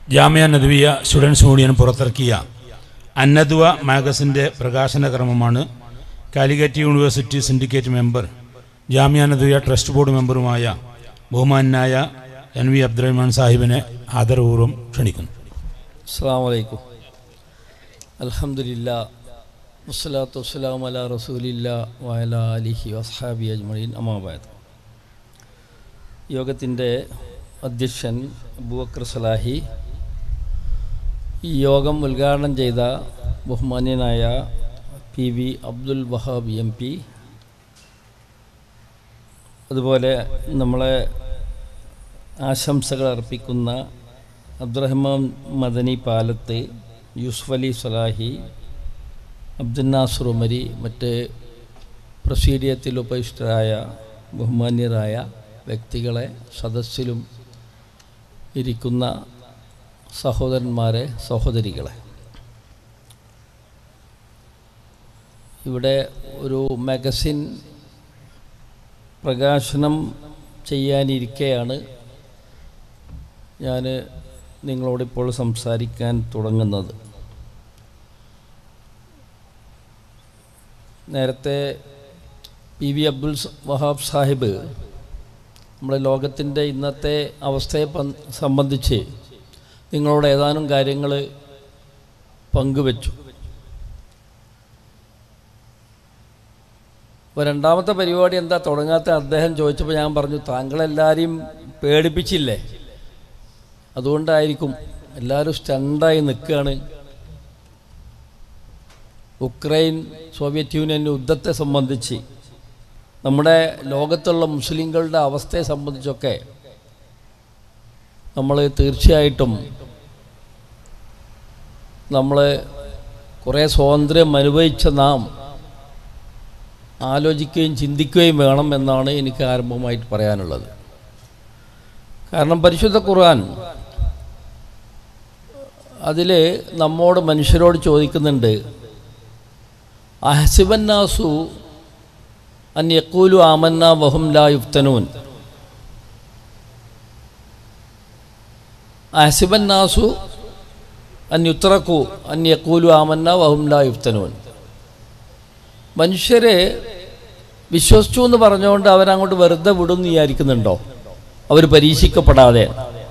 ജാമ്യ നദ്വിയ students union പുറത്തിറക്കിയ അന്നദ്വ മാഗസിൻ്റെ പ്രകാശന ക്രമമാണ് കാലിക്കറ്റ് യൂണിവേഴ്സിറ്റി സിൻഡിക്കേറ്റ് മെമ്പർ ജാമ്യ നദ്വിയ ട്രസ്റ്റ് ബോർഡ് മെമ്പറുമായ ബഹുമാനായ എൻ വി അബ്ദുറഹ്മാൻ സാഹിബിനെ ആദരപൂർവ്വം ക്ഷണിക്കുന്നു അസ്സാം വലൈക്കും അലഹമില്ല വസ്സലാത്തു വസ്സലാം അല റസൂലില്ല വയല അലിഹി വസ്ഹാബി അജ്മീൻ അമാബാദ് യോഗത്തിൻ്റെ അധ്യക്ഷൻ അബൂബക്കർ സലാഹി ഈ യോഗം ഉദ്ഘാടനം ചെയ്ത ബഹുമാന്യനായ P V Abdul Wahab M P അതുപോലെ നമ്മളെ ആശംസകൾ അർപ്പിക്കുന്ന അബ്ദുറഹ്മാൻ മദനി പാലത്ത് യൂസുഫ് അലി സലാഹി അബ്ദുൽ നാസർ ഉമരി മറ്റ് പ്രസീഡിയത്തിൽ ഉപവിഷ്ടരായ ബഹുമാന്യരായ വ്യക്തികളെ സദസ്സിലും ഇരിക്കുന്ന സഹോദരന്മാരെ സഹോദരികളെ ഇവിടെ ഒരു മാഗസിൻ പ്രകാശനം ചെയ്യാനിരിക്കെയാണ് ഞാൻ നിങ്ങളോടിപ്പോൾ സംസാരിക്കാൻ തുടങ്ങുന്നത് നേരത്തെ പി വി അബ്ദുൽ സ- വഹാബ് സാഹിബ് നമ്മുടെ ലോകത്തിൻ്റെ ഇന്നത്തെ അവസ്ഥയെ പൻ- സംബന്ധിച്ച് നിങ്ങളോട് ഏതാനും കാര്യങ്ങൾ പങ്കുവച്ചു അപ്പോൾ രണ്ടാമത്തെ പരിപാടി എന്താ തുടങ്ങാത്ത അദ്ദേഹം ചോദിച്ചപ്പോൾ ഞാൻ പറഞ്ഞു താങ്കളെല്ലാവരെയും പേടിപ്പിച്ചില്ലേ അതുകൊണ്ടായിരിക്കും എല്ലാവരും സ്റ്റണ്ടായി നിൽക്കുകയാണ് ഉക്രൈൻ സോവിയറ്റ് യൂണിയൻ യുദ്ധത്തെ സംബന്ധിച്ച് നമ്മുടെ ലോകത്തുള്ള മുസ്ലിങ്ങളുടെ അവസ്ഥയെ സംബന്ധിച്ചൊക്കെ നമ്മൾ തീർച്ചയായിട്ടും നമ്മൾ കുറേ സ്വാതന്ത്ര്യം അനുഭവിച്ച നാം ആലോചിക്കുകയും ചിന്തിക്കുകയും വേണം എന്നാണ് എനിക്ക് ആരംഭമായിട്ട് പറയാനുള്ളത് കാരണം പരിശുദ്ധ ഖുർആൻ അതിൽ നമ്മോട് മനുഷ്യരോട് ചോദിക്കുന്നുണ്ട് അഹസിബന്നാസു അൻ യക്കൂലു ആമന്ന വഹും ലാ യുഫ്തനൂൻ അഹസിബന്നാസു അൻ യുത്രക്കു അൻ യക്കൂലു ആമന്ന വഹും ലാ യുഫ്തനൂൻ മനുഷ്യരെ വിശ്വസിച്ചു എന്ന് പറഞ്ഞുകൊണ്ട് അവരങ്ങോട്ട് വെറുതെ വിടും എന്ന് വിചാരിക്കുന്നുണ്ടോ അവർ പരീക്ഷിക്കപ്പെടാതെ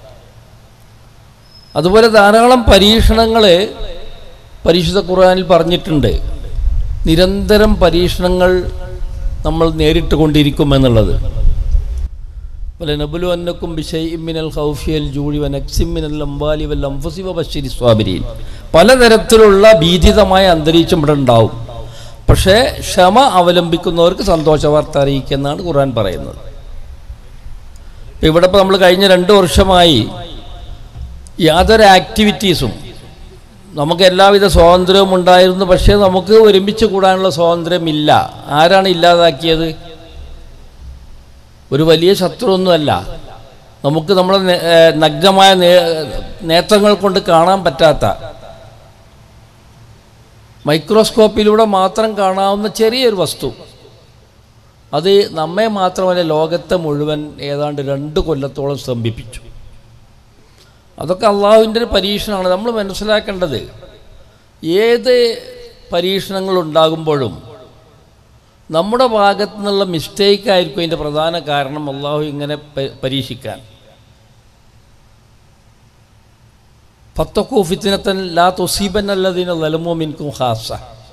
അതുപോലെ ധാരാളം പരീക്ഷണങ്ങൾ പരിശുദ്ധ ഖുർആനിൽ പറഞ്ഞിട്ടുണ്ട് നിരന്തരം പരീക്ഷണങ്ങൾ നമ്മൾ നേരിട്ട് കൊണ്ടിരിക്കുമെന്നുള്ളത് പോലെ നബുലു അന്നക്കും ബിഷൈമിനൽ ഹൗഫിയൽ ജൂഴി വനക്സിമിനൽ അംബാലി വൽ അംഫുസി വബശ്ശിരി സ്വാബിരിയിൽ പലതരത്തിലുള്ള ഭീതിതമായ അന്തരീക്ഷം ഇവിടെ ഉണ്ടാവും പക്ഷേ ക്ഷമ അവലംബിക്കുന്നവർക്ക് സന്തോഷ വാർത്ത അറിയിക്കുമെന്നാണ് ഖുർആൻ പറയുന്നത് ഇപ്പം ഇവിടെ ഇപ്പോൾ നമ്മൾ കഴിഞ്ഞ രണ്ട് വർഷമായി യാതൊരു ആക്ടിവിറ്റീസും നമുക്ക് എല്ലാവിധ സ്വാതന്ത്ര്യവും ഉണ്ടായിരുന്നു പക്ഷേ നമുക്ക് ഒരുമിച്ച് കൂടാനുള്ള സ്വാതന്ത്ര്യമില്ല ആരാണ് ഇല്ലാതാക്കിയത് ഒരു വലിയ ശത്രുവൊന്നുമല്ല നമുക്ക് നമ്മളെ നേ- ഏഹ് നഗ്നമായ നേ- നേത്രങ്ങൾ കൊണ്ട് കാണാൻ പറ്റാത്ത മൈക്രോസ്കോപ്പിലൂടെ മാത്രം കാണാവുന്ന ചെറിയൊരു വസ്തു അത് നമ്മെ മാത്രമല്ല ലോകത്തെ മുഴുവൻ ഏതാണ്ട് രണ്ട് കൊല്ലത്തോളം സ്തംഭിപ്പിച്ചു അതൊക്കെ അള്ളാഹുവിൻ്റെ ഒരു പരീക്ഷണമാണ് നമ്മൾ മനസ്സിലാക്കേണ്ടത് ഏത് പരീക്ഷണങ്ങൾ ഉണ്ടാകുമ്പോഴും നമ്മുടെ ഭാഗത്തു നിന്നുള്ള മിസ്റ്റേക്ക് ആയിരിക്കും അതിൻ്റെ പ്രധാന കാരണം അള്ളാഹു ഇങ്ങനെ പ- പരീക്ഷിക്കാൻ ഫത്തക്കു ഫിത്തിനത്തൻ ലാ തൊസീബൻ അല്ലതിന് ലലമോ മിൻകും ഹാസ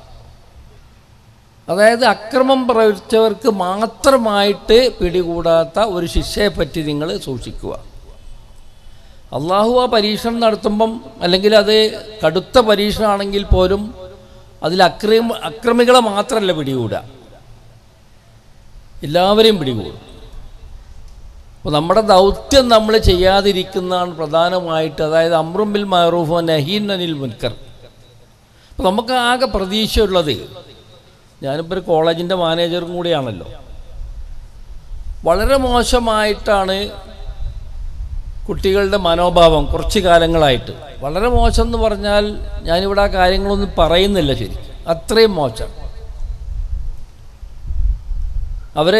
അതായത് അക്രമം പ്രവർത്തിച്ചവർക്ക് മാത്രമായിട്ട് പിടികൂടാത്ത ഒരു ശിക്ഷയെപ്പറ്റി നിങ്ങൾ സൂക്ഷിക്കുക അള്ളാഹു ആ പരീക്ഷണം നടത്തുമ്പം അല്ലെങ്കിൽ അത് കടുത്ത പരീക്ഷണമാണെങ്കിൽ പോലും അതിൽ അക്രമ അക്രമികളെ മാത്രമല്ല പിടികൂടുക എല്ലാവരെയും പിടികൂടും അപ്പോൾ നമ്മുടെ ദൗത്യം നമ്മൾ ചെയ്യാതിരിക്കുന്നതാണ് പ്രധാനമായിട്ട് അതായത് അമ്രുമ്പിൽ മാറൂഫോ നഹീൻ അനിൽ മുൻകർ അപ്പോൾ നമുക്ക് ആകെ പ്രതീക്ഷയുള്ളത് ഞാനിപ്പോൾ ഒരു കോളേജിൻ്റെ മാനേജറും കൂടിയാണല്ലോ വളരെ മോശമായിട്ടാണ് കുട്ടികളുടെ മനോഭാവം കുറച്ച് കാലങ്ങളായിട്ട് വളരെ മോശം എന്ന് പറഞ്ഞാൽ ഞാനിവിടെ ആ കാര്യങ്ങളൊന്നും പറയുന്നില്ല ശരി അത്രയും മോശം അവർ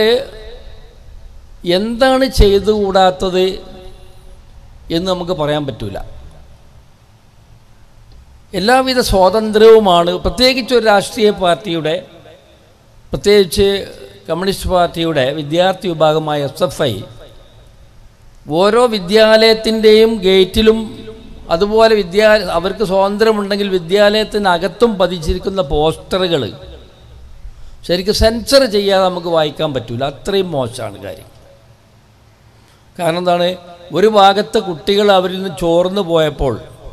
എന്താണ് ചെയ്തുകൂടാത്തത് എന്ന് നമുക്ക് പറയാൻ പറ്റൂല എല്ലാവിധ സ്വാതന്ത്ര്യവുമാണ് പ്രത്യേകിച്ച് ഒരു രാഷ്ട്രീയ പാർട്ടിയുടെ പ്രത്യേകിച്ച് കമ്മ്യൂണിസ്റ്റ് പാർട്ടിയുടെ വിദ്യാർത്ഥി വിഭാഗമായ എസ് എഫ് ഐ ഓരോ വിദ്യാലയത്തിൻ്റെയും ഗേറ്റിലും അതുപോലെ വിദ്യാ അവർക്ക് സ്വാതന്ത്ര്യമുണ്ടെങ്കിൽ വിദ്യാലയത്തിനകത്തും പതിച്ചിരിക്കുന്ന പോസ്റ്ററുകൾ ശരിക്കും സെൻസർ ചെയ്യാതെ നമുക്ക് വായിക്കാൻ പറ്റില്ല അത്രയും മോശമാണ് കാര്യം കാരണം എന്താണ് ഒരു ഭാഗത്ത് കുട്ടികൾ അവരിൽ നിന്ന് ചോർന്നു പോയപ്പോൾ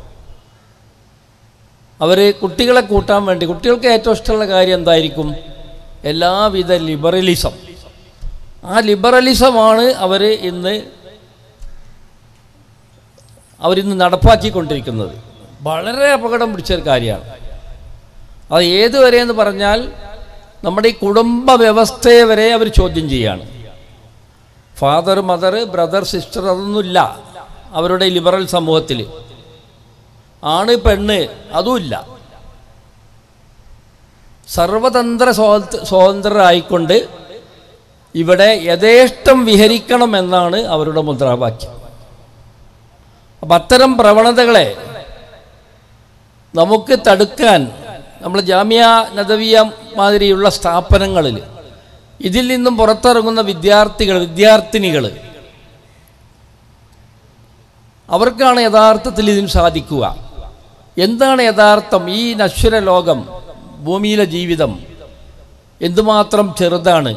അവർ കുട്ടികളെ കൂട്ടാൻ വേണ്ടി കുട്ടികൾക്ക് ഏറ്റവും ഇഷ്ടമുള്ള കാര്യം എന്തായിരിക്കും എല്ലാവിധ ലിബറലിസം ആ ലിബറലിസമാണ് അവർ ഇന്ന് അവരിന്ന് നടപ്പാക്കിക്കൊണ്ടിരിക്കുന്നത് വളരെ അപകടം പിടിച്ചൊരു കാര്യമാണ് അത് ഏതുവരെ എന്ന് പറഞ്ഞാൽ നമ്മുടെ ഈ കുടുംബ വ്യവസ്ഥയെ വരെ അവർ ചോദ്യം ചെയ്യാണ് ഫാദർ മദർ ബ്രദർ സിസ്റ്റർ അതൊന്നുമില്ല അവരുടെ ലിബറൽ സമൂഹത്തിൽ ആണ് പെണ്ണ് അതുമില്ല സർവതന്ത്ര സ്വാത- സ്വാതന്ത്ര്യരായിക്കൊണ്ട് ഇവിടെ യഥേഷ്ടം വിഹരിക്കണം എന്നാണ് അവരുടെ മുദ്രാവാക്യം അപ്പം അത്തരം പ്രവണതകളെ നമുക്ക് തടുക്കാൻ നമ്മൾ ജാമ്യ നദവിയ മാതിരിയുള്ള സ്ഥാപനങ്ങളിൽ ഇതിൽ നിന്നും പുറത്തിറങ്ങുന്ന വിദ്യാർത്ഥികൾ വിദ്യാർത്ഥിനികൾ അവർക്കാണ് യഥാർത്ഥത്തിൽ ഇതിന് സാധിക്കുക എന്താണ് യഥാർത്ഥം ഈ നശ്വര ലോകം ഭൂമിയിലെ ജീവിതം എന്തുമാത്രം ചെറുതാണ്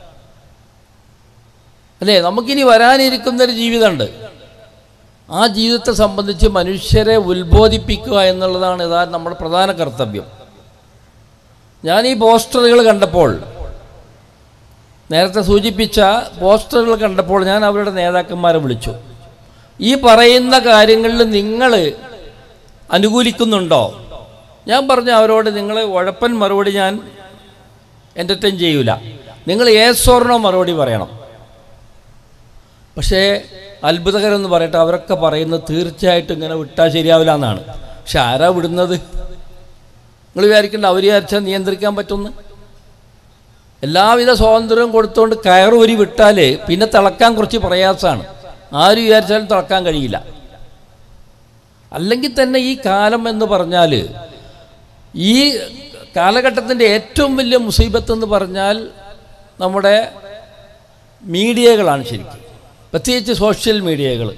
അല്ലേ നമുക്കിനി വരാനിരിക്കുന്നൊരു ജീവിതമുണ്ട് ആ ജീവിതത്തെ സംബന്ധിച്ച് മനുഷ്യരെ ഉത്ബോധിപ്പിക്കുക എന്നുള്ളതാണ് യഥാ നമ്മുടെ പ്രധാന കർത്തവ്യം ഞാൻ ഈ പോസ്റ്ററുകൾ കണ്ടപ്പോൾ നേരത്തെ സൂചിപ്പിച്ച പോസ്റ്ററുകൾ കണ്ടപ്പോൾ ഞാൻ അവരുടെ നേതാക്കന്മാരെ വിളിച്ചു ഈ പറയുന്ന കാര്യങ്ങളിൽ നിങ്ങൾ അനുകൂലിക്കുന്നുണ്ടോ ഞാൻ പറഞ്ഞു അവരോട് നിങ്ങൾ ഉഴപ്പൻ മറുപടി ഞാൻ എൻ്റർടൈൻ ചെയ്യൂല നിങ്ങൾ ഏസോർണോ മറുപടി പറയണം പക്ഷേ അത്ഭുതകരം എന്ന് പറയട്ടെ അവരൊക്കെ പറയുന്നത് തീർച്ചയായിട്ടും ഇങ്ങനെ വിട്ടാൽ ശരിയാവില്ല എന്നാണ് പക്ഷെ ആരാ വിടുന്നത് നിങ്ങൾ വിചാരിക്കേണ്ട അവർ വിചാരിച്ചാൽ നിയന്ത്രിക്കാൻ പറ്റുമെന്ന് എല്ലാവിധ സ്വാതന്ത്ര്യവും കൊടുത്തുകൊണ്ട് കയറൂരി വിട്ടാൽ പിന്നെ തിളക്കാൻ കുറച്ച് പ്രയാസമാണ് ആര് വിചാരിച്ചാലും തിളക്കാൻ കഴിയില്ല അല്ലെങ്കിൽ തന്നെ ഈ കാലം എന്ന് പറഞ്ഞാൽ ഈ കാലഘട്ടത്തിൻ്റെ ഏറ്റവും വലിയ മുസീബത്ത് എന്ന് പറഞ്ഞാൽ നമ്മുടെ മീഡിയകളാണ് ശരിക്കും പ്രത്യേകിച്ച് സോഷ്യൽ മീഡിയകൾ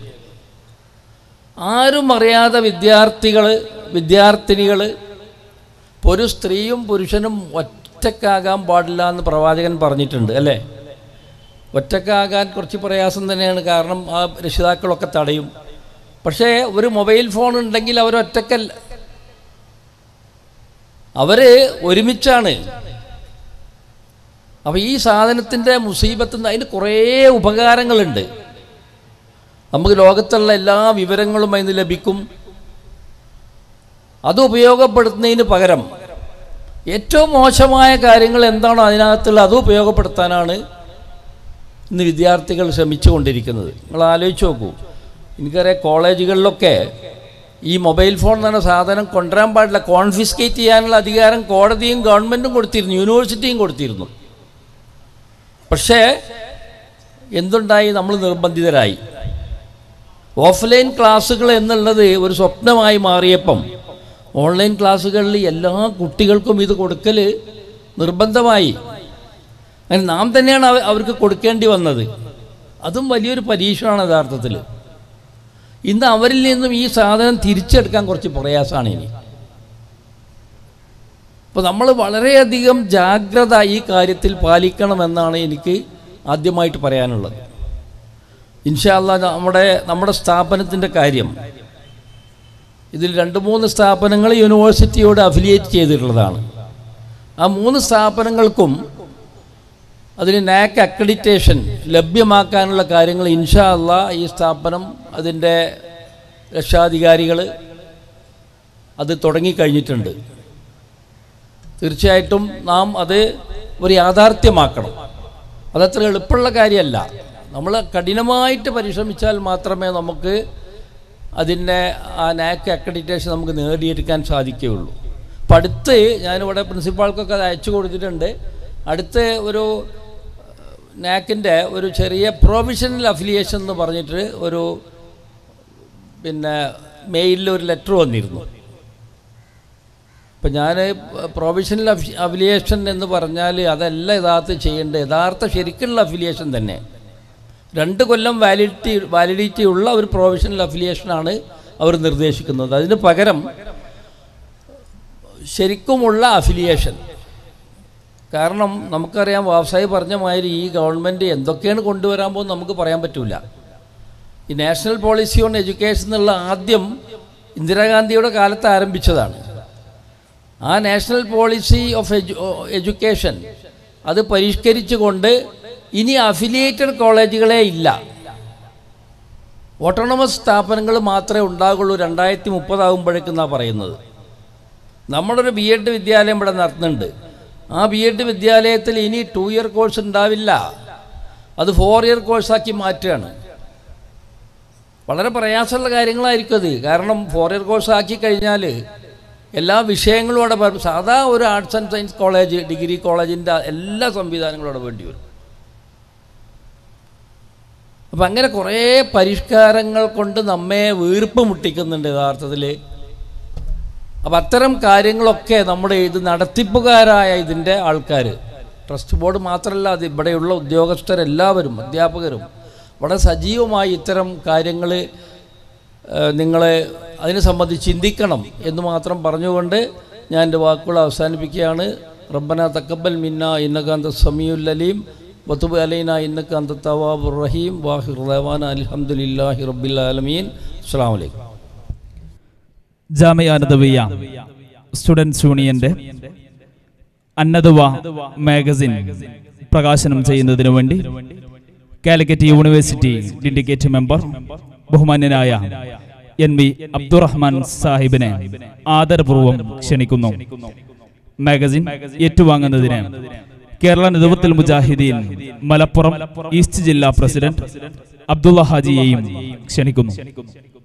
ആരും അറിയാതെ വിദ്യാർത്ഥികൾ വിദ്യാർത്ഥിനികൾ ഇപ്പോൾ ഒരു സ്ത്രീയും പുരുഷനും ഒറ്റക്കാകാൻ പാടില്ല എന്ന് പ്രവാചകൻ പറഞ്ഞിട്ടുണ്ട് അല്ലേ ഒറ്റക്കാകാൻ കുറച്ച് പ്രയാസം തന്നെയാണ് കാരണം ആ രക്ഷിതാക്കളൊക്കെ തടയും പക്ഷേ ഒരു മൊബൈൽ ഫോൺ ഉണ്ടെങ്കിൽ അവർ ഒറ്റക്കല്ല അവർ ഒരുമിച്ചാണ് അപ്പോൾ ഈ സാധനത്തിൻ്റെ മുസീബത്തിൽ നിന്ന് അതിന് കുറേ ഉപകാരങ്ങളുണ്ട് നമുക്ക് ലോകത്തുള്ള എല്ലാ വിവരങ്ങളും അതിന് ലഭിക്കും അത് ഉപയോഗപ്പെടുത്തുന്നതിന് പകരം ഏറ്റവും മോശമായ കാര്യങ്ങൾ എന്താണോ അതിനകത്തുള്ള അത് ഉപയോഗപ്പെടുത്താനാണ് ഇന്ന് വിദ്യാർത്ഥികൾ ശ്രമിച്ചുകൊണ്ടിരിക്കുന്നത് നിങ്ങൾ ആലോചിച്ച് നോക്കൂ എനിക്കറിയാം കോളേജുകളിലൊക്കെ ഈ മൊബൈൽ ഫോൺ എന്ന് പറഞ്ഞ സാധനം കൊണ്ടുവരാൻ പാടില്ല കോൺഫിസ്കേറ്റ് ചെയ്യാനുള്ള അധികാരം കോടതിയും ഗവൺമെൻറ്റും കൊടുത്തിരുന്നു യൂണിവേഴ്സിറ്റിയും കൊടുത്തിരുന്നു പക്ഷേ എന്തുണ്ടായി നമ്മൾ നിർബന്ധിതരായി ഓഫ്ലൈൻ ക്ലാസ്സുകൾ എന്നുള്ളത് ഒരു സ്വപ്നമായി മാറിയപ്പം ഓൺലൈൻ ക്ലാസ്സുകളിൽ എല്ലാ കുട്ടികൾക്കും ഇത് കൊടുക്കൽ നിർബന്ധമായി അങ്ങനെ നാം തന്നെയാണ് അവ- അവർക്ക് കൊടുക്കേണ്ടി വന്നത് അതും വലിയൊരു പരീക്ഷണമാണ് യഥാർത്ഥത്തിൽ ഇന്ന് അവരിൽ നിന്നും ഈ സാധനം തിരിച്ചെടുക്കാൻ കുറച്ച് പ്രയാസമാണ് ഇനി അപ്പോൾ നമ്മൾ വളരെയധികം ജാഗ്രത ഈ കാര്യത്തിൽ പാലിക്കണമെന്നാണ് എനിക്ക് ആദ്യമായിട്ട് പറയാനുള്ളത് ഇൻഷാല്ല നമ്മുടെ നമ്മുടെ സ്ഥാപനത്തിൻ്റെ കാര്യം ഇതിൽ രണ്ട് മൂന്ന് സ്ഥാപനങ്ങൾ യൂണിവേഴ്സിറ്റിയോട് അഫിലിയേറ്റ് ചെയ്തിട്ടുള്ളതാണ് ആ മൂന്ന് സ്ഥാപനങ്ങൾക്കും അതിന് നാക്ക് അക്രഡിറ്റേഷൻ ലഭ്യമാക്കാനുള്ള കാര്യങ്ങൾ ഇൻഷാ അല്ല ഈ സ്ഥാപനം അതിൻ്റെ രക്ഷാധികാരികൾ അത് തുടങ്ങിക്കഴിഞ്ഞിട്ടുണ്ട് തീർച്ചയായിട്ടും നാം അത് ഒരു യാഥാർത്ഥ്യമാക്കണം അതത്ര എളുപ്പമുള്ള കാര്യമല്ല നമ്മൾ കഠിനമായിട്ട് പരിശ്രമിച്ചാൽ മാത്രമേ നമുക്ക് അതിൻ്റെ ആ നാക്ക് അക്രഡിറ്റേഷൻ നമുക്ക് നേടിയെടുക്കാൻ സാധിക്കുകയുള്ളൂ അപ്പം അടുത്ത് ഞാനിവിടെ പ്രിൻസിപ്പാൾക്കൊക്കെ അത് അയച്ചു കൊടുത്തിട്ടുണ്ട് അടുത്ത് ഒരു നാക്കിൻ്റെ ഒരു ചെറിയ പ്രൊവിഷണൽ അഫിലിയേഷൻ എന്ന് പറഞ്ഞിട്ട് ഒരു പിന്നെ മെയിലിൽ ഒരു ലെറ്റർ വന്നിരുന്നു ഇപ്പം ഞാൻ പ്രൊവിഷണൽ അഫിലിയേഷൻ എന്ന് പറഞ്ഞാൽ അതല്ല യഥാർത്ഥ ചെയ്യേണ്ടത് യഥാർത്ഥ ശരിക്കുള്ള അഫിലിയേഷൻ തന്നെ രണ്ട് കൊല്ലം വാലിഡിറ്റി വാലിഡിറ്റി ഉള്ള ഒരു പ്രൊവിഷണൽ അഫിലിയേഷനാണ് അവർ നിർദ്ദേശിക്കുന്നത് അതിന് പകരം ശരിക്കുമുള്ള അഫിലിയേഷൻ കാരണം നമുക്കറിയാം വ്യവസായി പറഞ്ഞ മാതിരി ഈ ഗവൺമെൻറ് എന്തൊക്കെയാണ് കൊണ്ടുവരാൻ പോകുന്നത് നമുക്ക് പറയാൻ പറ്റില്ല ഈ നാഷണൽ പോളിസി ഓൺ എഡ്യൂക്കേഷൻ എന്നുള്ള ആദ്യം ഇന്ദിരാഗാന്ധിയുടെ കാലത്ത് ആരംഭിച്ചതാണ് ആ നാഷണൽ പോളിസി ഓഫ് എഡ്യു എഡ്യൂക്കേഷൻ അത് പരിഷ്കരിച്ചുകൊണ്ട് ഇനി അഫിലിയേറ്റഡ് കോളേജുകളെ ഇല്ല ഓട്ടോണമസ് സ്ഥാപനങ്ങൾ മാത്രമേ ഉണ്ടാകുള്ളൂ രണ്ടായിരത്തി മുപ്പതാകുമ്പോഴേക്കെന്നാണ് പറയുന്നത് നമ്മളൊരു ബി എഡ് വിദ്യാലയം ഇവിടെ നടത്തുന്നുണ്ട് ആ ബി എഡ് വിദ്യാലയത്തിൽ ഇനി ടു ഇയർ കോഴ്സ് ഉണ്ടാവില്ല അത് ഫോർ ഇയർ കോഴ്സാക്കി മാറ്റുകയാണ് വളരെ പ്രയാസമുള്ള കാര്യങ്ങളായിരിക്കും അത് കാരണം ഫോർ ഇയർ കോഴ്സ് ആക്കി കഴിഞ്ഞാൽ എല്ലാ വിഷയങ്ങളും അവിടെ വരും. സാധാ ഒരു arts and science college degree കോളേജിൻ്റെ എല്ലാ സംവിധാനങ്ങളും അവിടെ വേണ്ടി വരും അപ്പം അങ്ങനെ കുറേ പരിഷ്കാരങ്ങൾ കൊണ്ട് നമ്മെ വീർപ്പ് മുട്ടിക്കുന്നുണ്ട് യഥാർത്ഥത്തിൽ അപ്പം അത്തരം കാര്യങ്ങളൊക്കെ നമ്മുടെ ഇത് നടത്തിപ്പുകാരായ ഇതിൻ്റെ ആൾക്കാർ ട്രസ്റ്റ് ബോർഡ് മാത്രമല്ല അത് ഇവിടെയുള്ള ഉദ്യോഗസ്ഥരെല്ലാവരും അധ്യാപകരും വളരെ സജീവമായി ഇത്തരം കാര്യങ്ങൾ നിങ്ങളെ അതിനെ സംബന്ധിച്ച് ചിന്തിക്കണം എന്ന് മാത്രം പറഞ്ഞുകൊണ്ട് ഞാൻ എൻ്റെ വാക്കുകൾ അവസാനിപ്പിക്കുകയാണ് റബ്ബന തക്കബൽ മിന്ന ഇന്നകാന്ത സമീഉൽ അലീം വത്തുബ് അലൈന ഇന്നകാന്ത തവാബുർ റഹീം വാഹിർ റഹ്മാൻ അൽഹംദുലില്ലാഹി റബ്ബിൽ ആലമീൻ അസ്സലാമു അലൈക്കും ജാമിയ നദവിയ സ്റ്റുഡൻസ് യൂണിയന്റെ അന്നദവ മാഗസിൻ പ്രകാശനം ചെയ്യുന്നതിനു വേണ്ടി കാലിക്കറ്റ് യൂണിവേഴ്സിറ്റി ഡിൻഡിക്കേറ്റ് മെമ്പർ ബഹുമാന്യനായ എൻ വി അബ്ദുറഹ്മാൻ സാഹിബിനെ ആദരപൂർവ്വം ക്ഷണിക്കുന്നു മാഗസിൻ ഏറ്റുവാങ്ങുന്നതിന് കേരള നേതൃത്വത്തിൽ മുജാഹിദീൻ മലപ്പുറം ഈസ്റ്റ് ജില്ലാ പ്രസിഡന്റ് അബ്ദുള്ള ഹാജിയെയും ക്ഷണിക്കുന്നു